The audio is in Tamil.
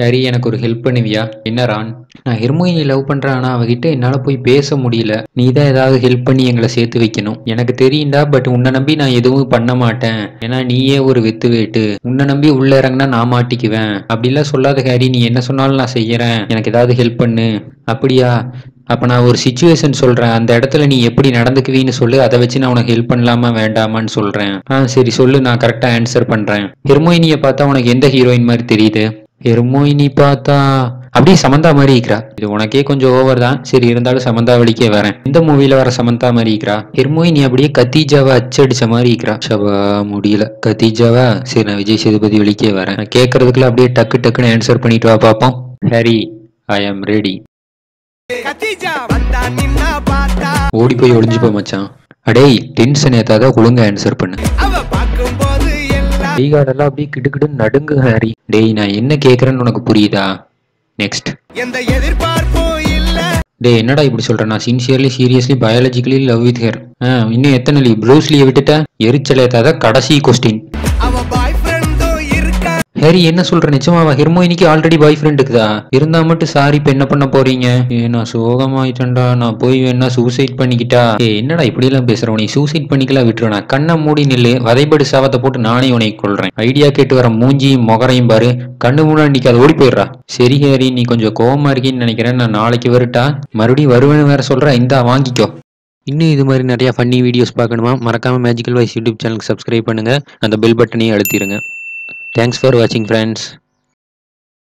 ஹரி எனக்கு ஒரு ஹெல்ப் பண்ணுவியா என்ன ரான் நான் ஹெர்மோயினி லவ் பண்றேன் ஆனா அவகிட்ட என்னால போய் பேச முடியல நீ தான் ஏதாவது ஹெல்ப் பண்ணி எங்களை சேர்த்து வைக்கணும் எனக்கு தெரியும்டா பட் உன்னை நம்பி நான் எதுவும் பண்ண மாட்டேன் ஏன்னா நீயே ஒரு வெத்து வேட்டு உன்னை நம்பி உள்ள இறங்கினா நான் மாட்டிக்குவேன் அப்படிலாம் சொல்லாத ஹாரி நீ என்ன சொன்னாலும் நான் செய்யறேன் எனக்கு ஏதாவது ஹெல்ப் பண்ணு அப்படியா அப்ப நான் ஒரு சுச்சுவேஷன் சொல்றேன் அந்த இடத்துல நீ எப்படி நடந்துக்குவீன்னு சொல்லு அதை வச்சு நான் உனக்கு ஹெல்ப் பண்ணலாமா வேண்டாமான்னு சொல்றேன் ஆ சரி சொல்லு நான் கரெக்டா ஆன்சர் பண்றேன் ஹெர்மோயினியை பார்த்தா உனக்கு எந்த ஹீரோயின் மாதிரி தெரியுது ஹெர்மோயினி பார்த்தா அப்படியே சமந்தா மாதிரி இருக்கிறா இது உனக்கே கொஞ்சம் ஓவர் தான் சரி இருந்தாலும் சமந்தா வழிக்கே வரேன் இந்த மூவில வர சமந்தா மாதிரி இருக்கிறா ஹெர்மோயினி அப்படியே கத்தீஜாவை அச்சடிச்ச மாதிரி இருக்கிறா சவா முடியல கத்தீஜாவா சரி நான் விஜய் சேதுபதி வழிக்கே வரேன் நான் கேட்கறதுக்குள்ள அப்படியே டக்கு டக்குன்னு ஆன்சர் பண்ணிட்டு வா பார்ப்போம் ஹரி ஐ ஆம் ரெடி கத்திஜா வந்தா நின்னா பார்த்தா ஓடி போய் ஒளிஞ்சுப்போ மச்சான் அடேய் டென்ஷன் ஏத்தாத ஒழுங்கா ஆன்சர் பண்ணு அவ பார்க்கும்போது எல்லாம் கைகாடெல்லாம் அப்படியே கிடுக்கிடுன்னு நடுங்கு ஹாரி டேய் நான் என்ன கேக்குறேன்னு உனக்கு புரியுதா நெக்ஸ்ட் எந்த எதிர்பார்ப்பும் இல்ல டேய் என்னடா இப்படி சொல்ற நான் sincerely seriously biologically love with her இன்னும் எத்தனை லீ ப்ரூஸ்லியை விட்டுட்ட எரிச்சல் ஏத்தாத கடைசி கொஸ்டின் அவ பாய் ஃப்ரெண்டும் இருக்கா ஹேரி என்ன சொல்ற நிஜமாவா ஹெர்மோயினிக்கு ஆல்ரெடி பாய் ஃப்ரெண்ட் இருக்குதா இருந்தா மட்டும் சாரி இப்ப என்ன பண்ண போறீங்க ஏ நான் சோகமாயிட்டேன்டா நான் போய் வேணா சூசைட் பண்ணிக்கிட்டா ஏ என்னடா இப்படி எல்லாம் பேசுற நீ சூசைட் பண்ணிக்கலாம் விட்டுருவா கண்ணை மூடி நில்லு வதைபடி சாவத்தை போட்டு நானே உன்னை கொள்றேன் ஐடியா கேட்டு வர மூஞ்சியும் முகரையும் பாரு கண்ணு முன்னாடி நிக்காத ஓடி போயிடுறா சரி ஹேரி நீ கொஞ்சம் கோவமா இருக்கீன்னு நினைக்கிறேன் நான் நாளைக்கு வரட்டா மறுபடியும் வருவேன்னு வேற சொல்றேன் இந்தா வாங்கிக்கோ இன்னும் இது மாதிரி நிறைய ஃபன்னி வீடியோஸ் பார்க்கணுமா மறக்காம மேஜிக்கல் வாய்ஸ் யூடியூப் சேனலுக்கு சப்ஸ்கிரைப் பண்ணுங்க அந்த பெல் பட்டனையும் அழுத்திடுங்க தேங்க்ஸ் ஃபார் வாட்சிங் ஃப்ரெண்ட்ஸ்